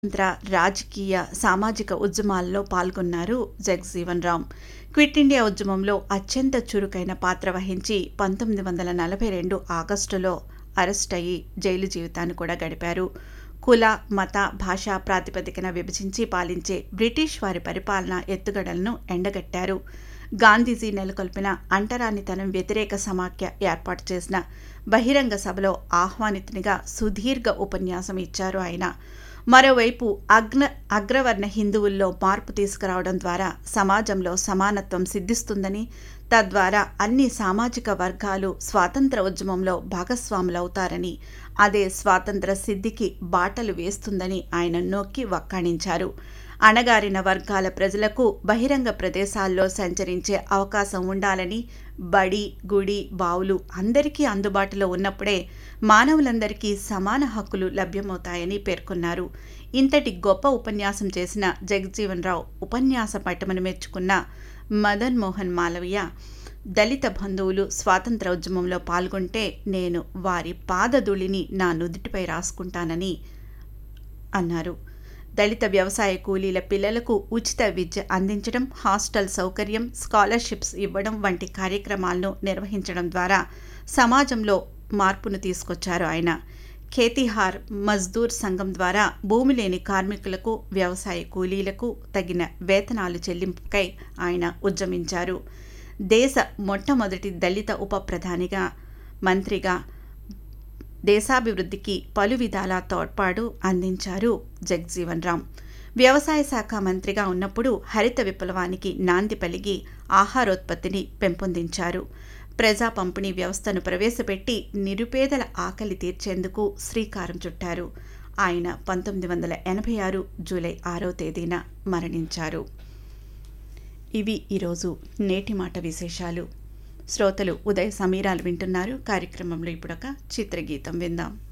స్వతంత్ర రాజకీయ సామాజిక ఉద్యమాల్లో పాల్గొన్నారు జగజీవన్ రామ్ క్విట్ ఇండియా ఉద్యమంలో అత్యంత చురుకైన పాత్ర వహించి పంతొమ్మిది వందల నలభై రెండు ఆగస్టులో అరెస్ట్ అయ్యి జైలు జీవితాన్ని కూడా గడిపారు కుల మత భాషా ప్రాతిపదికన విభజించి పాలించే బ్రిటిష్ వారి పరిపాలన ఎత్తుగడలను ఎండగట్టారు గాంధీజీ నెలకొల్పిన అంటరానితనం వ్యతిరేక సమాఖ్య ఏర్పాటు చేసిన బహిరంగ సభలో ఆహ్వానితునిగా సుదీర్ఘ ఉపన్యాసం ఇచ్చారు ఆయన మరోవైపు అగ్న అగ్రవర్ణ హిందువుల్లో మార్పు తీసుకురావడం ద్వారా సమాజంలో సమానత్వం సిద్ధిస్తుందని తద్వారా అన్ని సామాజిక వర్గాలు స్వాతంత్ర ఉద్యమంలో భాగస్వాములవుతారని అదే స్వాతంత్ర సిద్ధికి బాటలు వేస్తుందని ఆయన నొక్కి వక్కాణించారు అణగారిన వర్గాల ప్రజలకు బహిరంగ ప్రదేశాల్లో సంచరించే అవకాశం ఉండాలని బడి గుడి బావులు అందరికీ అందుబాటులో ఉన్నప్పుడే మానవులందరికీ సమాన హక్కులు లభ్యమవుతాయని పేర్కొన్నారు ఇంతటి గొప్ప ఉపన్యాసం చేసిన జగజీవన్ రావు ఉపన్యాస పట్టమని మెచ్చుకున్న మదన్ మోహన్ మాలవీయ దళిత బంధువులు స్వాతంత్ర ఉద్యమంలో పాల్గొంటే నేను వారి పాదధూళిని నా నుదుటిపై రాసుకుంటానని అన్నారు దళిత వ్యవసాయ కూలీల పిల్లలకు ఉచిత విద్య అందించడం హాస్టల్ సౌకర్యం స్కాలర్షిప్స్ ఇవ్వడం వంటి కార్యక్రమాలను నిర్వహించడం ద్వారా సమాజంలో మార్పును తీసుకొచ్చారు ఆయన ఖేతిహార్ మజ్దూర్ సంఘం ద్వారా భూమి లేని కార్మికులకు వ్యవసాయ కూలీలకు తగిన వేతనాలు చెల్లింపుకై ఆయన ఉద్యమించారు దేశ మొట్టమొదటి దళిత ఉప ప్రధానిగా మంత్రిగా దేశాభివృద్ధికి పలు విధాల తోడ్పాటు అందించారు జగజీవన్ రామ్ వ్యవసాయ శాఖ మంత్రిగా ఉన్నప్పుడు హరిత విప్లవానికి నాంది పలిగి ఆహారోత్పత్తిని పెంపొందించారు ప్రజా పంపిణీ వ్యవస్థను ప్రవేశపెట్టి నిరుపేదల ఆకలి తీర్చేందుకు శ్రీకారం చుట్టారు ఆయన పంతొమ్మిది వందల ఎనభై ఆరు జూలై ఆరో తేదీన మరణించారు ఇవి ఈరోజు నేటి మాట విశేషాలు శ్రోతలు ఉదయ సమీరాలు వింటున్నారు కార్యక్రమంలో ఇప్పుడొక చిత్రగీతం విందాం